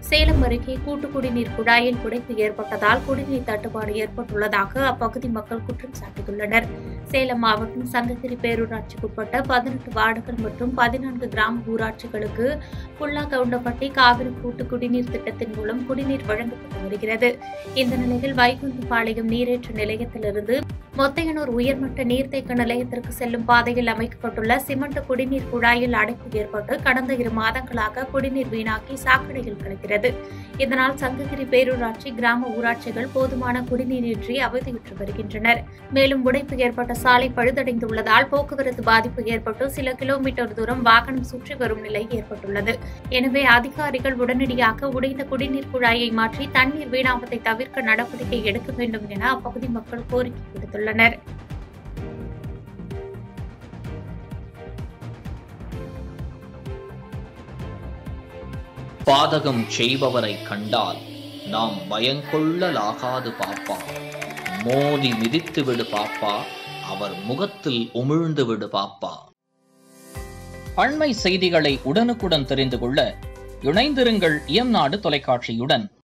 சேலம் அருகே கூட்டு குடிநீர் குழாயில் உடைப்பு ஏற்பட்டதால் குடிநீர் தட்டுப்பாடு ஏற்பட்டுள்ளதாக அப்பகுதி மக்கள் குற்றம் சாட்டியுள்ளனர் சேலம் மாவட்டம் சங்ககிரி பேரூராட்சிக்குட்பட்ட பதினெட்டு வார்டுகள் மற்றும் பதினான்கு கிராம ஊராட்சிகளுக்கு புல்லாகவுண்டப்பட்டி காவிரி கூட்டு குடிநீர் திட்டத்தின் மூலம் குடிநீர் வழங்கப்பட்டு வருகிறது இந்த நிலையில் வைகுந்தபாளையம் நீரேற்று நிலையத்திலிருந்து மொத்தையனூர் உயர்மட்ட நீர்த்தேக்க நிலையத்திற்கு செல்லும் பாதையில் அமைக்கப்பட்டுள்ள சிமெண்ட் குடிநீர் குழாயில் அடைப்பு ஏற்பட்டு கடந்த இரு மாதங்களாக குடிநீர் வீணாக்கி சாக்கடையில் கிடக்கிறது இதனால் சங்ககிரி பேரூராட்சி கிராம ஊராட்சிகள் போதுமான குடிநீரின்றி அவதியுற்று வருகின்றனர் மேலும் உடைப்பு ஏற்பட்ட சாலை பழுதடைந்துள்ளதால் போக்குவரத்து பாதிப்பு ஏற்பட்டு சில கிலோமீட்டர் தூரம் வாகனம் சுற்றி வரும் நிலை ஏற்பட்டுள்ளது எனவே அதிகாரிகள் உடனடியாக உடைந்த குடிநீர் குழாயை மாற்றி தண்ணீர் வீணாவதை தவிர்க்க நடவடிக்கை எடுக்க வேண்டும் என அப்பகுதி மக்கள் கோரிக்கை விடுத்துள்ளனர் பாதகம் செய்பவரை கண்டால் நாம் பயங்கொள்ளலாகாது பாப்பா மோதி மிதித்து விடு பாப்பா அவர் முகத்தில் உமிழ்ந்து விடு பாப்பா அண்மை செய்திகளை உடனுக்குடன் தெரிந்து கொள்ள இணைந்திருங்கள் எம் நாடு தொலைக்காட்சியுடன்